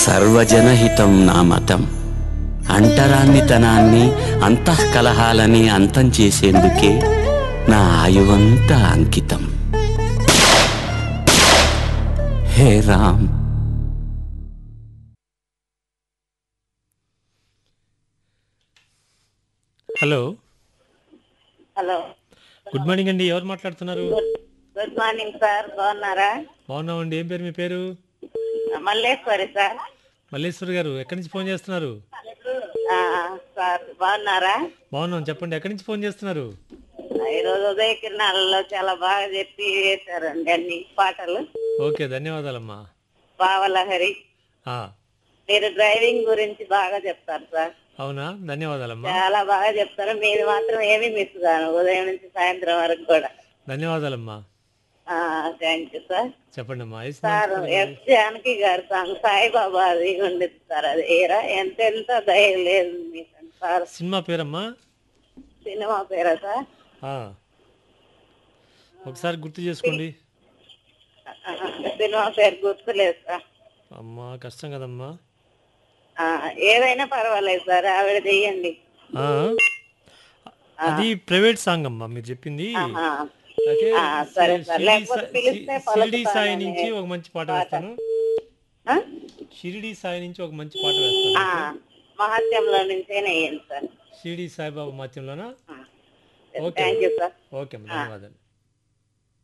సర్వజనహితం నా మతం అంటరాన్నితనాన్ని అంతఃకలహాలని అంతం చేసేందుకే నా ఆయువంతా అంకితం హే Ram hello hello good morning అండి ఎవరు మాట్లాడుతున్నారు గుడ్ మార్నింగ్ సార్ బాగున్నారా బాగున్నామండి ఏం పేరు మీ పేరు మల్లేశ్వరి సార్ మల్లేశ్వర్ గారు ఎక్కడి నుంచి ఫోన్ చేస్తున్నారు ఆ, సార్ బాగున్నారా బాగున్నాం చెప్పండి ఎక్కడి నుంచి ఫోన్ చేస్తున్నారు ఈరోజు ఉదయ కిరణాలలో చాలా బాగా చెప్పి వేశారండి అన్ని పాటలు ఓకే ధన్యవాదాలమ్మా బావలహరి ఆ, మీరు డ్రైవింగ్ గురించి బాగా చెప్తారు సార్ అవునా ధన్యవాదాలమ్మా చాలా బాగా చెప్తారు మీరు మాత్రం ఏమీ మిస్ కాను ఉదయం నుంచి సాయంత్రం వరకు కూడా ధన్యవాదాలమ్మా థ్యాంక్ యూ సార్ చెప్పండి అమ్మా ఏ సార్ సినిమా- ఎస్ జానకి గారి సాంగ్ సాయిబాబా అది ఉండేది సార్ అది ఏరా ఎంత ఎంత దయ లేదు మీకు సార్ సినిమా పేరమ్మా సినిమా పేరా సార్ ఆ. ఒకసారి గుర్తు చేసుకోండి ఆ, సినిమా పేరు గుర్తులేదు సార్ అమ్మా కష్టం కదమ్మా ఆ, ఏదైనా పర్వాలేదు సార్ ఆవిడ చెయ్యండి ఆ. అది ప్రైవేట్ సాంగ్ అమ్మా మీరు చెప్పింది ఆహా. అయితే ఆ, సరే సార్. షిరిడి లేకపోతే సా- పిలిస్తే షి- షిరిడి సాయి పలుకుతానని నుంచి ఒక మంచి పాట వేస్తాను ఆ? షిరిడి సాయి నుంచి ఒక మంచి పాట వేస్తాను ఆ, మహత్యంలో నుంచేనే వేయండి సార్ షిరిడి సాయిబాబా మాత్యంలోనా okay thank you sir okay అమ్మా ధన్యవాదాలు